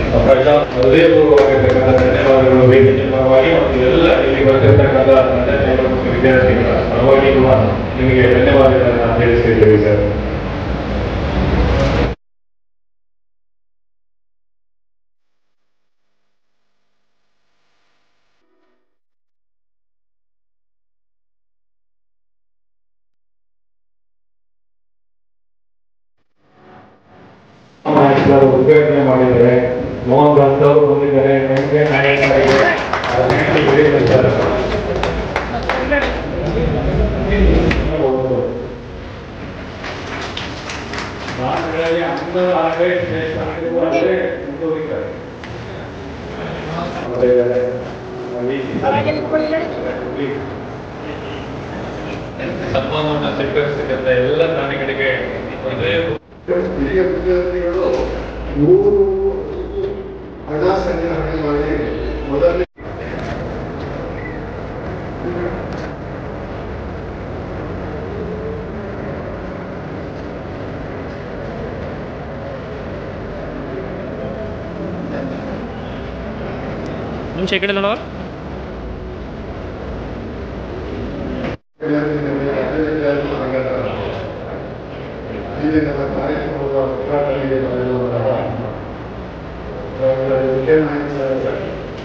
ಪ್ರಜಾ ಹೃದಯಪೂರ್ವವಾಗಿರ್ತಕ್ಕಂಥ ಧನ್ಯವಾದಗಳು ವೇದಿಕೆ ಪರವಾಗಿ ಮತ್ತು ಎಲ್ಲ ಇಲ್ಲಿ ಬರ್ತಿರ್ತಕ್ಕಂಥ ತಂದೆ ಮತ್ತು ವಿದ್ಯಾರ್ಥಿಗಳ ಪರವಾಗಿ ಕೂಡ ನಿಮಗೆ ಧನ್ಯವಾದಗಳನ್ನು ತಿಳಿಸ್ತಿದ್ದೇವೆ ಸರ್ ನಾಯಕರು ಉದ್ಘಾಟನೆ ಮಾಡಿದ್ದಾರೆ ಮೋಹನ್ ದಾಸ್ ಅವರು ಬಂದಿದ್ದಾರೆ ವೆಂಕಯ್ಯ ನಾಯಕ್ ಅವರಿಗೆ ಅಭಿನಂದನೆ ಹೇಳಿದ್ದಾರೆ ಸರ್. ಭಾರತಗಳಲ್ಲಿ ಅನ್ನ ಆಗೇ ದೇಶ ಆಗಿರುವ ಅಲ್ಲೇ ಮುಂದುವರಿತಾರೆ ಮತ್ತೆ ಈ ಸನ್ಮಾನವನ್ನು ಸ್ವೀಕರಿಸತಕ್ಕಂಥ ಎಲ್ಲ ದಾನಿಗಳಿಗೆ ಹೃದಯ ಹಿರಿಯ ವಿದ್ಯಾರ್ಥಿಗಳು ನೂರು ಹಣ ಸಂಗ್ರಹಣೆ ಮಾಡಿ ಮೊದಲನೇ ನಿಮಿಷ ಈ ಕಡೆ ನೋಡುವ ವಿದ್ಯಾರ್ಥಿ ಸಂಘದ ಈ ದಿನದ ಕಾರ್ಯಕ್ರಮದ ಉದ್ಘಾಟನೆಗೆ ಬಂದಿರುವಂತಹ ಡಾಕ್ಟರ್ ಎಂ ಕೆ ನಾಯಕ್ ಸಾಹೇಬ್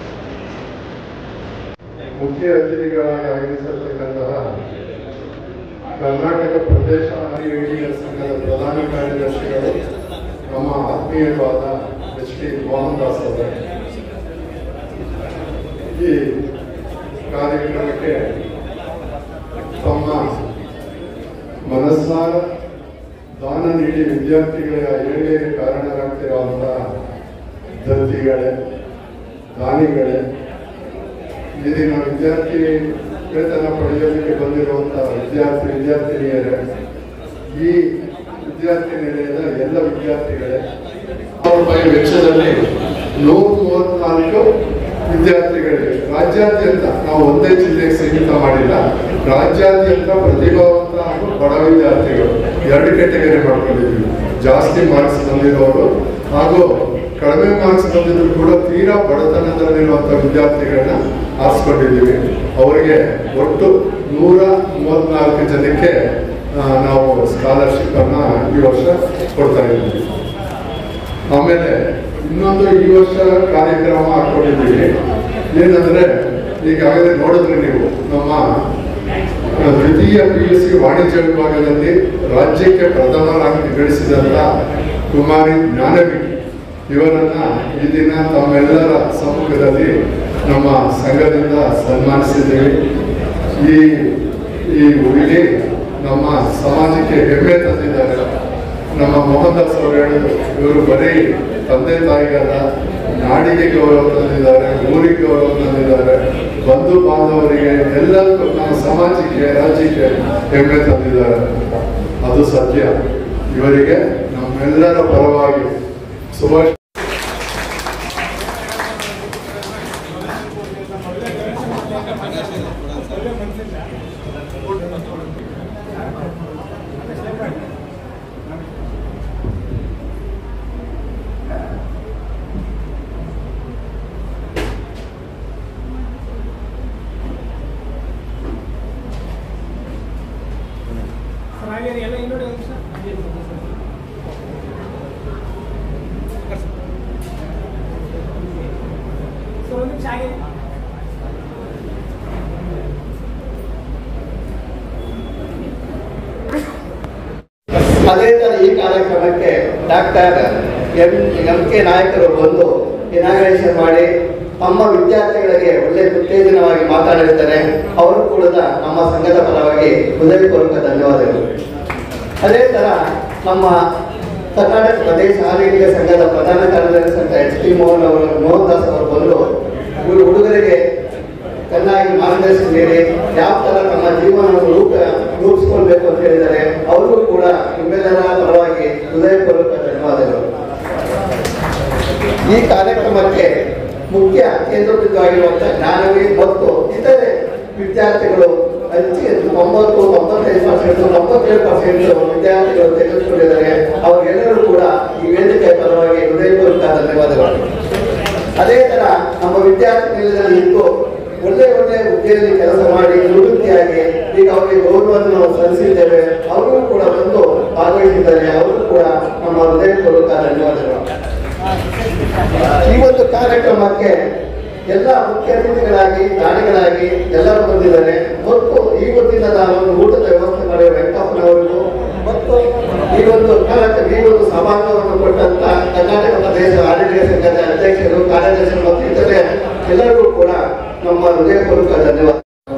ಮುಖ್ಯ ಅತಿಥಿಗಳಾಗಿ ಆಗಮಿಸಿರ್ತಕ್ಕಂತಹ ಕರ್ನಾಟಕ ಪ್ರದೇಶ ಆರ್ಯುಡಿಯ ಸಂಘದ ಪ್ರಧಾನ ಕಾರ್ಯದರ್ಶಿಗಳು ನಮ್ಮ ಆತ್ಮೀಯವಾದ ಎಚ್ ಟಿ ಮೋಹನ್ ದಾಸ್ ಅವರೇ ಈ ಕಾರ್ಯಕ್ರಮಕ್ಕೆ ತಮ್ಮ ಮನಸ್ಸಾರ ದಾನ ನೀಡಿ ವಿದ್ಯಾರ್ಥಿಗಳ ಏಳಿಗೆಗೆ ಕಾರಣರಾಗ್ತಿರುವಂತಹ ದತ್ತಿಗಳೇ ದಾನಿಗಳೇ ಈ ದಿನ ವಿದ್ಯಾರ್ಥಿ ವೇತನ ಪಡೆಯೋದಕ್ಕೆ ಬಂದಿರುವಂತಹ ವಿದ್ಯಾರ್ಥಿ ವಿದ್ಯಾರ್ಥಿನಿಯರೇ ಈ ವಿದ್ಯಾರ್ಥಿ ನಿಲಯದ ಎಲ್ಲ ವಿದ್ಯಾರ್ಥಿಗಳೇ ಸಾವಿರ ರೂಪಾಯಿ ವೆಚ್ಚದಲ್ಲಿ ನೂರ ಮೂವತ್ನಾಲ್ಕು ವಿದ್ಯಾರ್ಥಿಗಳಿಗೆ ರಾಜ್ಯಾದ್ಯಂತ ನಾವು ಒಂದೇ ಜಿಲ್ಲೆಗೆ ಸೀಮಿತ ಮಾಡಿಲ್ಲ ರಾಜ್ಯಾದ್ಯಂತ ಪ್ರತಿಭಾವಂತ ಹಾಗೂ ಬಡ ವಿದ್ಯಾರ್ಥಿಗಳು ಎರಡು ಕೆಟಗರಿ ಮಾಡ್ಕೊಂಡಿದ್ವಿ ಜಾಸ್ತಿ ಮಾರ್ಕ್ಸ್ ಬಂದಿರೋರು ಹಾಗೂ ಕಡಿಮೆ ಮಾರ್ಕ್ಸ್ ಬಂದಿದ್ರು ಕೂಡ ತೀರಾ ಬಡತನದಲ್ಲಿರುವಂಥ ವಿದ್ಯಾರ್ಥಿಗಳನ್ನ ಆರಿಸ್ಕೊಂಡಿದ್ದೀವಿ ಅವರಿಗೆ ಒಟ್ಟು ನೂರ ಮೂವತ್ನಾಲ್ಕು ಜನಕ್ಕೆ ಆ, ನಾವು ಸ್ಕಾಲರ್ಶಿಪ್ ಅನ್ನ ಈ ವರ್ಷ ಕೊಡ್ತಾ ಇದ್ದೀವಿ ಆಮೇಲೆ ಇನ್ನೊಂದು ಈ ವರ್ಷ ಕಾರ್ಯಕ್ರಮ ಹಾಕೊಂಡಿದ್ದೀವಿ ಏನಂದ್ರೆ ಈಗಾಗಲೇ ನೋಡಿದ್ರಿ ನೀವು ನಮ್ಮ ಆ, ದ್ವಿತೀಯ ಪಿ ಯು ಸಿ ವಾಣಿಜ್ಯ ವಿಭಾಗದಲ್ಲಿ ರಾಜ್ಯಕ್ಕೆ ಪ್ರಥಮ ರ್ಯಾಂಕ್ ಗಳಿಸಿದಂತ ಕುಮಾರಿ ಜ್ಞಾನವಿ ಇವರನ್ನ ಈ ದಿನ ತಮ್ಮೆಲ್ಲರ ಸಮ್ಮುಖದಲ್ಲಿ ನಮ್ಮ ಸಂಘದಿಂದ ಸನ್ಮಾನಿಸಿದ್ದೇವೆ ಈ ಈ ಹುಡುಗಿ ನಮ್ಮ ಸಮಾಜಕ್ಕೆ ಹೆಮ್ಮೆ ತಂದಿದ್ದಾರೆ ನಮ್ಮ ಮೋಹನ್ ದಾಸ್ ಅವರು ಹೇಳಿದ್ರು ಇವರು ಬರೀ ತಂದೆ ತಾಯಿಗಲ್ಲ ನಾಡಿಗೆ ಗೌರವ ತಂದಿದ್ದಾರೆ ಊರಿಗೆ ಗೌರವ ತಂದಿದ್ದಾರೆ ಬಂಧು ಬಾಂಧವರಿಗೆ ಎಲ್ಲರಿಗೂ ನಮ್ಮ ಸಮಾಜಕ್ಕೆ ರಾಜ್ಯಕ್ಕೆ ಹೆಮ್ಮೆ ತಂದಿದ್ದಾರೆ ಅದು ಸತ್ಯ ಇವರಿಗೆ ನಮ್ಮೆಲ್ಲರ ಪರವಾಗಿ ಸುಭಾಷ್ ಎಲ್ಲ ಇನ್ನೊಂದು ನಿಮಿಷ ಸರ್ ಒಂದು ನಿಮಿಷ ಆಗಿದೆ ಅದೇ ತರ ಈ ಕಾರ್ಯಕ್ರಮಕ್ಕೆ ಡಾಕ್ಟರ್ ಎಂ ಎಂ ಕೆ ನಾಯಕರು ಬಂದು ಇನಾಗ್ರೇಷನ್ ಮಾಡಿ ತಮ್ಮ ವಿದ್ಯಾರ್ಥಿಗಳಿಗೆ ಒಳ್ಳೆ ಉತ್ತೇಜನವಾಗಿ ಮಾತಾಡಿರ್ತಾರೆ ಅವರು ಕೂಡ ನಮ್ಮ ಸಂಘದ ಪರವಾಗಿ ಹೃದಯಪೂರ್ವಕ ಧನ್ಯವಾದಗಳು ಅದೇ ತರ ನಮ್ಮ ಕರ್ನಾಟಕ ಪ್ರದೇಶ ಆರೋಗ್ಯ ಸಂಘದ ಪ್ರಧಾನ ಕಾರ್ಯದರ್ಶಿ ಅಂತ ಎಚ್ ಟಿ ಮೋಹನ್ ಅವರು ಮೋಹನ್ ದಾಸ್ ಅವರು ಬಂದು ಇವರು ಹುಡುಗರಿಗೆ ಚೆನ್ನಾಗಿ ಮಾರ್ಗದರ್ಶನ ನೀಡಿ ಯಾವ ತರ ತಮ್ಮ ಜೀವನವನ್ನು ರೂಪ ರೂಪಿಸ್ಕೊಳ್ಬೇಕು ಅಂತ ಹೇಳಿದ್ದಾರೆ ಅವ್ರಿಗೂ ಕೂಡ ನಿಮ್ಮೆಲ್ಲರ ಪರವಾಗಿ ಹೃದಯಪೂರ್ವಕ ಧನ್ಯವಾದಗಳು ಈ ಕಾರ್ಯಕ್ರಮಕ್ಕೆ ಮುಖ್ಯ ಕೇಂದ್ರಬಿಂದುವಾಗಿರುವಂತಹ ಜ್ಞಾನವಿ ಮತ್ತು ಇತರೆ ವಿದ್ಯಾರ್ಥಿಗಳು ಅತಿ ಹೆಚ್ಚು ತೊಂಬತ್ತು ತೊಂಬತ್ತೈದು ಪರ್ಸೆಂಟ್ ತೊಂಬತ್ತೇಳು ಪರ್ಸೆಂಟ್ ವಿದ್ಯಾರ್ಥಿಗಳು ತೆಗೆದುಕೊಂಡಿದ್ದಾರೆ ಅವರೆಲ್ಲರೂ ಕೂಡ ಈ ವೇದಿಕೆ ಪರವಾಗಿ ಹೃದಯಪೂರ್ವಕ ಧನ್ಯವಾದಗಳು ಅದೇ ತರ ನಮ್ಮ ವಿದ್ಯಾರ್ಥಿ ನಿಲಯದಲ್ಲಿ ಇದ್ದು ಒಳ್ಳೆ ಒಳ್ಳೆ ಹುದ್ದೆಯಲ್ಲಿ ಕೆಲಸ ಮಾಡಿ ನಿವೃತ್ತಿಯಾಗಿ ಈಗ ಅವರಿಗೆ ಗೌರವವನ್ನು ಸಲ್ಲಿಸಿದ್ದೇವೆ ಅವರು ಕೂಡ ಬಂದು ಭಾಗವಹಿಸಿದ್ದಾರೆ ಅವರು ಕೂಡ ನಮ್ಮ ಹೃದಯಪೂರ್ವಕ ಧನ್ಯವಾದಗಳು ಈ ಒಂದು ಕಾರ್ಯಕ್ರಮಕ್ಕೆ ಎಲ್ಲ ಮುಖ್ಯ ಅತಿಥಿಗಳಾಗಿ ದಾನಿಗಳಾಗಿ ಎಲ್ಲರೂ ಬಂದಿದ್ದಾರೆ ಮತ್ತು ಈ ಹೊತ್ತಿನ ನಾವು ಒಂದು ಊಟದ ವ್ಯವಸ್ಥೆ ಮಾಡಿರುವ ವೆಂಕಪ್ಪನವರಿಗೂ ಮತ್ತು ಈ ಒಂದು ಕಾರ್ಯಕ್ರಮ ಈ ಒಂದು ಸಭಾಂಗವನ್ನು ಕೊಟ್ಟಂತ ಕರ್ನಾಟಕ ಪ್ರದೇಶ ಆಡಳಿತ ಸಂಘದ ಅಧ್ಯಕ್ಷರು ಕಾರ್ಯದರ್ಶಿಗಳು ಮತ್ತು ಇತರೆ ಎಲ್ಲರಿಗೂ ಕೂಡ ನಮ್ಮ ಹೃದಯಪೂರ್ವಕ ಧನ್ಯವಾದ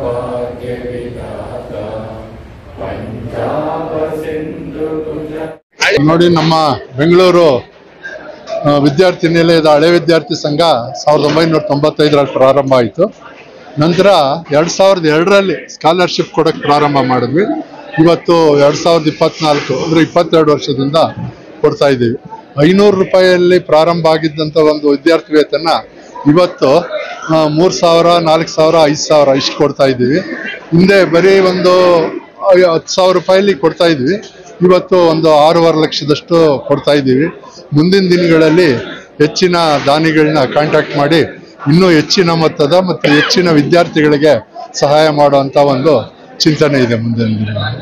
ನೋಡಿ ನಮ್ಮ ಬೆಂಗಳೂರು ಆ, ವಿದ್ಯಾರ್ಥಿ ನಿಲಯದ ಹಳೆ ವಿದ್ಯಾರ್ಥಿ ಸಂಘ ಸಾವಿರದ ಒಂಬೈನೂರ ತೊಂಬತ್ತೈದರಲ್ಲಿ ಪ್ರಾರಂಭ ಆಯಿತು ನಂತರ ಎರಡು ಸಾವಿರದ ಎರಡರಲ್ಲಿ ಸ್ಕಾಲರ್ಶಿಪ್ ಕೊಡೋಕ್ಕೆ ಪ್ರಾರಂಭ ಮಾಡಿದ್ವಿ ಇವತ್ತು ಎರಡು ಸಾವಿರದ ಇಪ್ಪತ್ನಾಲ್ಕು ಅಂದರೆ ಇಪ್ಪತ್ತೆರಡು ವರ್ಷದಿಂದ ಕೊಡ್ತಾ ಇದ್ದೀವಿ ಐನೂರು ರೂಪಾಯಿಯಲ್ಲಿ ಪ್ರಾರಂಭ ಆಗಿದ್ದಂಥ ಒಂದು ವಿದ್ಯಾರ್ಥಿ ವೇತನ ಇವತ್ತು ಮೂರು ಸಾವಿರ ನಾಲ್ಕು ಸಾವಿರ ಐದು ಸಾವಿರ ಇಷ್ಟು ಕೊಡ್ತಾ ಇದ್ದೀವಿ ಹಿಂದೆ ಬರೀ ಒಂದು ಐ- ಹತ್ತು ಸಾವಿರ ರೂಪಾಯಲ್ಲಿ ಕೊಡ್ತಾ ಇದ್ವಿ ಇವತ್ತು ಒಂದು ಆರೂವರೆ ಲಕ್ಷದಷ್ಟು ಕೊಡ್ತಾ ಇದ್ದೀವಿ ಮುಂದಿನ ದಿನಗಳಲ್ಲಿ ಹೆಚ್ಚಿನ ದಾನಿಗಳನ್ನ ಕಾಂಟ್ಯಾಕ್ಟ್ ಮಾಡಿ ಇನ್ನೂ ಹೆಚ್ಚಿನ ಮೊತ್ತದ ಮತ್ತು ಹೆಚ್ಚಿನ ವಿದ್ಯಾರ್ಥಿಗಳಿಗೆ ಸಹಾಯ ಮಾಡುವಂಥ ಒಂದು ಚಿಂತನೆ ಇದೆ ಮುಂದಿನ ದಿನಗಳಲ್ಲಿ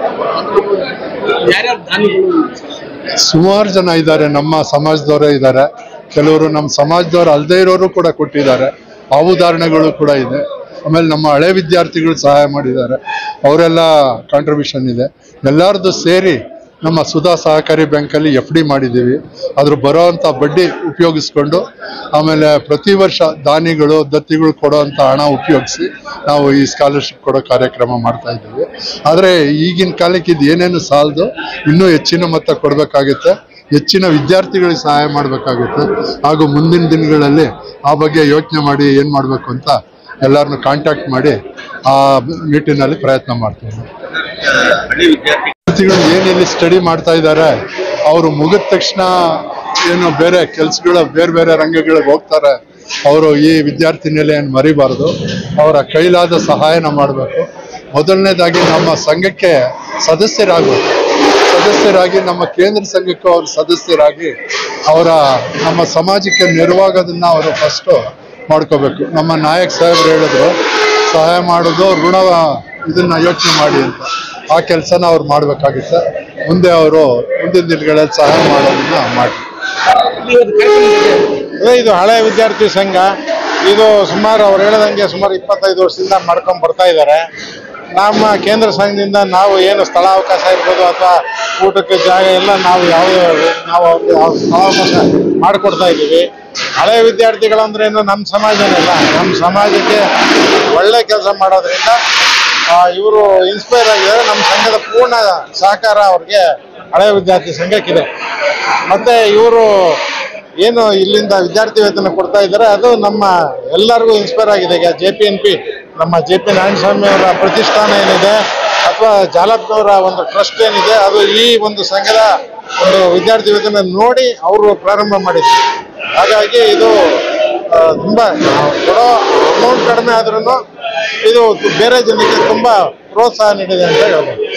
ಸುಮಾರು ಜನ ಇದ್ದಾರೆ ನಮ್ಮ ಸಮಾಜದವರೇ ಇದ್ದಾರೆ ಕೆಲವರು ನಮ್ಮ ಸಮಾಜದವ್ರು ಅಲ್ಲದೆ ಇರೋರು ಕೂಡ ಕೊಟ್ಟಿದ್ದಾರೆ ಆ ಉದಾಹರಣೆಗಳು ಕೂಡ ಇದೆ ಆಮೇಲೆ ನಮ್ಮ ಹಳೆ ವಿದ್ಯಾರ್ಥಿಗಳು ಸಹಾಯ ಮಾಡಿದ್ದಾರೆ ಅವರೆಲ್ಲ ಕಾಂಟ್ರಿಬ್ಯೂಷನ್ ಇದೆ ಎಲ್ಲರದ್ದು ಸೇರಿ ನಮ್ಮ ಸುಧಾ ಸಹಕಾರಿ ಬ್ಯಾಂಕಲ್ಲಿ ಎಫ್ ಡಿ ಮಾಡಿದ್ದೀವಿ ಅದ್ರ ಬರೋವಂಥ ಬಡ್ಡಿ ಉಪಯೋಗಿಸ್ಕೊಂಡು ಆಮೇಲೆ ಪ್ರತಿ ವರ್ಷ ದಾನಿಗಳು ದತ್ತಿಗಳು ಕೊಡೋವಂಥ ಹಣ ಉಪಯೋಗಿಸಿ ನಾವು ಈ ಸ್ಕಾಲರ್ಶಿಪ್ ಕೊಡೋ ಕಾರ್ಯಕ್ರಮ ಮಾಡ್ತಾ ಇದ್ದೀವಿ ಆದರೆ ಈಗಿನ ಕಾಲಕ್ಕೆ ಇದು ಏನೇನು ಸಾಲದು ಇನ್ನೂ ಹೆಚ್ಚಿನ ಮೊತ್ತ ಕೊಡಬೇಕಾಗುತ್ತೆ ಹೆಚ್ಚಿನ ವಿದ್ಯಾರ್ಥಿಗಳಿಗೆ ಸಹಾಯ ಮಾಡಬೇಕಾಗುತ್ತೆ ಹಾಗೂ ಮುಂದಿನ ದಿನಗಳಲ್ಲಿ ಆ ಬಗ್ಗೆ ಯೋಚನೆ ಮಾಡಿ ಏನು ಮಾಡಬೇಕು ಅಂತ ಎಲ್ಲರನ್ನು ಕಾಂಟ್ಯಾಕ್ಟ್ ಮಾಡಿ ಆ ನಿಟ್ಟಿನಲ್ಲಿ ಪ್ರಯತ್ನ ಮಾಡ್ತೀವಿ ವಿದ್ಯಾರ್ಥಿಗಳು ಏನಿಲ್ಲಿ ಸ್ಟಡಿ ಮಾಡ್ತಾ ಇದ್ದಾರೆ ಅವರು ಮುಗಿದ ತಕ್ಷಣ ಏನು ಬೇರೆ ಕೆಲ್ಸಗಳ ಬೇರೆ ಬೇರೆ ರಂಗಗಳಿಗೆ ಹೋಗ್ತಾರೆ ಅವರು ಈ ವಿದ್ಯಾರ್ಥಿ ನಿಲೆಯನ್ನು ಮರಿಬಾರ್ದು ಅವರ ಕೈಲಾದ ಸಹಾಯನ ಮಾಡಬೇಕು ಮೊದಲನೇದಾಗಿ ನಮ್ಮ ಸಂಘಕ್ಕೆ ಸದಸ್ಯರಾಗಬೇಕು ಸದಸ್ಯರಾಗಿ ನಮ್ಮ ಕೇಂದ್ರ ಸಂಘಕ್ಕೂ ಅವರು ಸದಸ್ಯರಾಗಿ ಅವರ ನಮ್ಮ ಸಮಾಜಕ್ಕೆ ನೆರವಾಗೋದನ್ನ ಅವರು ಫಸ್ಟು ಮಾಡ್ಕೋಬೇಕು ನಮ್ಮ ನಾಯಕ್ ಸಾಹೇಬ್ರು ಹೇಳಿದ್ರು ಸಹಾಯ ಮಾಡೋದು ಋಣ ಇದನ್ನ ಯೋಚನೆ ಮಾಡಿ ಅಂತ ಆ ಕೆಲಸನ ಅವ್ರು ಮಾಡಬೇಕಾಗುತ್ತೆ ಮುಂದೆ ಅವರು ಮುಂದಿನ ದಿನಗಳಲ್ಲಿ ಸಹಾಯ ಮಾಡೋದನ್ನ ಮಾಡಿ ಅದೇ ಇದು ಹಳೆ ವಿದ್ಯಾರ್ಥಿ ಸಂಘ ಇದು ಸುಮಾರು ಅವ್ರು ಹೇಳದಂಗೆ ಸುಮಾರು ಇಪ್ಪತ್ತೈದು ವರ್ಷದಿಂದ ಮಾಡ್ಕೊಂಡು ಬರ್ತಾ ಇದ್ದಾರೆ ನಮ್ಮ ಕೇಂದ್ರ ಸಂಘದಿಂದ ನಾವು ಏನು ಸ್ಥಳಾವಕಾಶ ಇರ್ಬೋದು ಅಥವಾ ಊಟಕ್ಕೆ ಜಾಗ ಎಲ್ಲ ನಾವು ಯಾವುದೇ ನಾವು ಅವ್ರಿಗೆ ಯಾವ ಸ್ಥಳಾವಕಾಶ ಮಾಡಿಕೊಡ್ತಾ ಇದ್ದೀವಿ ಹಳೆ ವಿದ್ಯಾರ್ಥಿಗಳು ಅಂದ್ರೆ ಏನು ನಮ್ಮ ಸಮಾಜನೆಲ್ಲ ನಮ್ಮ ಸಮಾಜಕ್ಕೆ ಒಳ್ಳೆ ಕೆಲಸ ಮಾಡೋದ್ರಿಂದ ಇವರು ಇನ್ಸ್ಪೈರ್ ಆಗಿದ್ದಾರೆ ನಮ್ಮ ಸಂಘದ ಪೂರ್ಣ ಸಹಕಾರ ಅವ್ರಿಗೆ ಹಳೆ ವಿದ್ಯಾರ್ಥಿ ಸಂಘಕ್ಕಿದೆ ಮತ್ತೆ ಇವರು ಏನು ಇಲ್ಲಿಂದ ವಿದ್ಯಾರ್ಥಿ ವೇತನ ಕೊಡ್ತಾ ಇದ್ದಾರೆ ಅದು ನಮ್ಮ ಎಲ್ಲರಿಗೂ ಇನ್ಸ್ಪೈರ್ ಆಗಿದೆ ಈಗ ಜೆ ಪಿ ಎನ್ ಪಿ ನಮ್ಮ ಜೆ ಪಿ ನಾರಾಯಣಸ್ವಾಮಿ ಅವರ ಪ್ರತಿಷ್ಠಾನ ಏನಿದೆ ಅಥವಾ ಜಾಲಪ್ನವರ ಒಂದು ಟ್ರಸ್ಟ್ ಏನಿದೆ ಅದು ಈ ಒಂದು ಸಂಘದ ಒಂದು ವಿದ್ಯಾರ್ಥಿ ವೇತನ ನೋಡಿ ಅವರು ಪ್ರಾರಂಭ ಮಾಡಿದ್ರು ಹಾಗಾಗಿ ಇದು ಆ, ತುಂಬಾ ನಾವು ಕೊಡೋ ಅಮೌಂಟ್ ಕಡಿಮೆ ಆದ್ರೂ ಇದು ಬೇರೆ ಜನಕ್ಕೆ ತುಂಬಾ ಪ್ರೋತ್ಸಾಹ ನೀಡಿದೆ ಅಂತ ಹೇಳ್ಬೋದು